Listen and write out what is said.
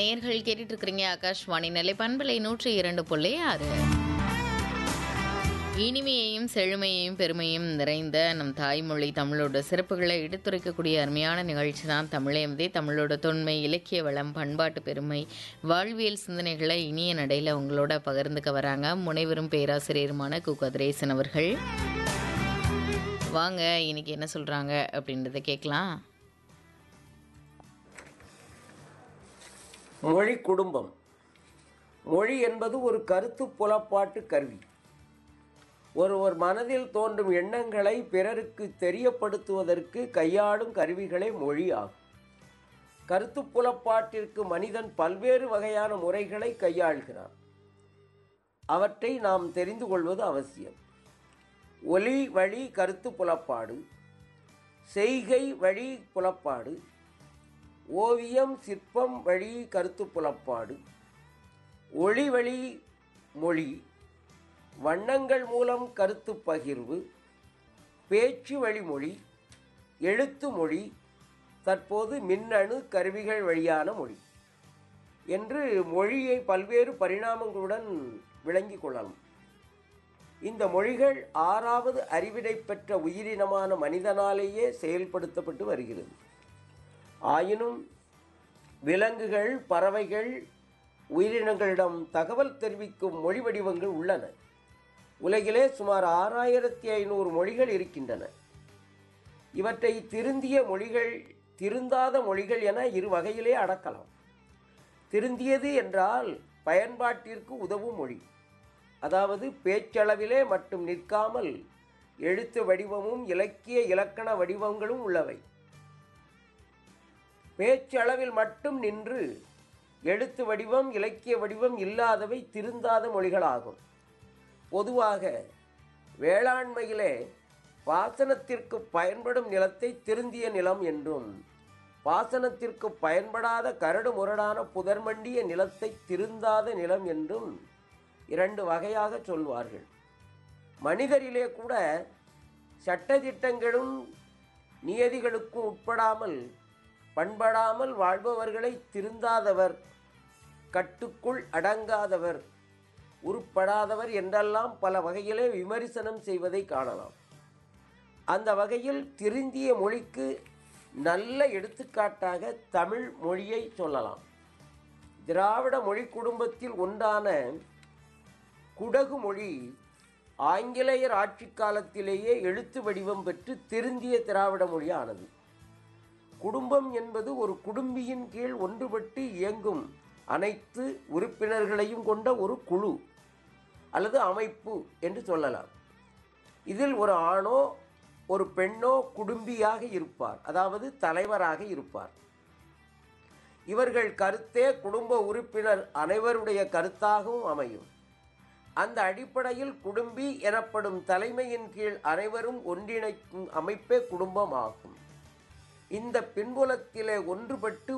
நேர்கள் கேட்டுட்டு இருக்கிறீங்க ஆகாஷ்வாணி நிலை பண்பலை நூற்றி இரண்டு புள்ளி ஆறு இனிமையையும் செழுமையையும் பெருமையும் நிறைந்த நம் தாய்மொழி தமிழோட சிறப்புகளை எடுத்துரைக்கக்கூடிய அருமையான நிகழ்ச்சி தான் தமிழேமதே தமிழோட தொன்மை இலக்கிய வளம் பண்பாட்டு பெருமை வாழ்வியல் சிந்தனைகளை இனிய நடையில் உங்களோட பகிர்ந்துக்க வராங்க முனைவரும் பேராசிரியருமான கு கதிரேசன் அவர்கள் வாங்க இன்னைக்கு என்ன சொல்றாங்க அப்படின்றத கேட்கலாம் மொழி குடும்பம் மொழி என்பது ஒரு கருத்து புலப்பாட்டு கருவி ஒருவர் மனதில் தோன்றும் எண்ணங்களை பிறருக்கு தெரியப்படுத்துவதற்கு கையாளும் கருவிகளே மொழி ஆகும் கருத்து புலப்பாட்டிற்கு மனிதன் பல்வேறு வகையான முறைகளை கையாள்கிறான் அவற்றை நாம் தெரிந்து கொள்வது அவசியம் ஒலி வழி கருத்து புலப்பாடு செய்கை வழி புலப்பாடு ஓவியம் சிற்பம் வழி கருத்து புலப்பாடு ஒளி வழி மொழி வண்ணங்கள் மூலம் கருத்து பகிர்வு பேச்சு வழிமொழி எழுத்து மொழி தற்போது மின்னணு கருவிகள் வழியான மொழி என்று மொழியை பல்வேறு பரிணாமங்களுடன் விளங்கிக் கொள்ளலாம் இந்த மொழிகள் ஆறாவது அறிவிடை பெற்ற உயிரினமான மனிதனாலேயே செயல்படுத்தப்பட்டு வருகிறது ஆயினும் விலங்குகள் பறவைகள் உயிரினங்களிடம் தகவல் தெரிவிக்கும் மொழி வடிவங்கள் உள்ளன உலகிலே சுமார் ஆறாயிரத்தி ஐநூறு மொழிகள் இருக்கின்றன இவற்றை திருந்திய மொழிகள் திருந்தாத மொழிகள் என இரு வகையிலே அடக்கலாம் திருந்தியது என்றால் பயன்பாட்டிற்கு உதவும் மொழி அதாவது பேச்சளவிலே மட்டும் நிற்காமல் எழுத்து வடிவமும் இலக்கிய இலக்கண வடிவங்களும் உள்ளவை பேச்சளவில் மட்டும் நின்று எழுத்து வடிவம் இலக்கிய வடிவம் இல்லாதவை திருந்தாத மொழிகளாகும் பொதுவாக வேளாண்மையிலே பாசனத்திற்கு பயன்படும் நிலத்தை திருந்திய நிலம் என்றும் பாசனத்திற்கு பயன்படாத கரடு முரடான புதர்மண்டிய நிலத்தை திருந்தாத நிலம் என்றும் இரண்டு வகையாக சொல்வார்கள் மனிதரிலே கூட சட்டதிட்டங்களும் நியதிகளுக்கும் உட்படாமல் பண்படாமல் வாழ்பவர்களை திருந்தாதவர் கட்டுக்குள் அடங்காதவர் உருப்படாதவர் என்றெல்லாம் பல வகையிலே விமர்சனம் செய்வதை காணலாம் அந்த வகையில் திருந்திய மொழிக்கு நல்ல எடுத்துக்காட்டாக தமிழ் மொழியை சொல்லலாம் திராவிட மொழி குடும்பத்தில் ஒன்றான குடகு மொழி ஆங்கிலேயர் ஆட்சி காலத்திலேயே எழுத்து வடிவம் பெற்று திருந்திய திராவிட மொழியானது குடும்பம் என்பது ஒரு குடும்பியின் கீழ் ஒன்றுபட்டு இயங்கும் அனைத்து உறுப்பினர்களையும் கொண்ட ஒரு குழு அல்லது அமைப்பு என்று சொல்லலாம் இதில் ஒரு ஆணோ ஒரு பெண்ணோ குடும்பியாக இருப்பார் அதாவது தலைவராக இருப்பார் இவர்கள் கருத்தே குடும்ப உறுப்பினர் அனைவருடைய கருத்தாகவும் அமையும் அந்த அடிப்படையில் குடும்பி எனப்படும் தலைமையின் கீழ் அனைவரும் ஒன்றிணைக்கும் அமைப்பே குடும்பம் ஆகும் இந்த பின்புலத்திலே ஒன்றுபட்டு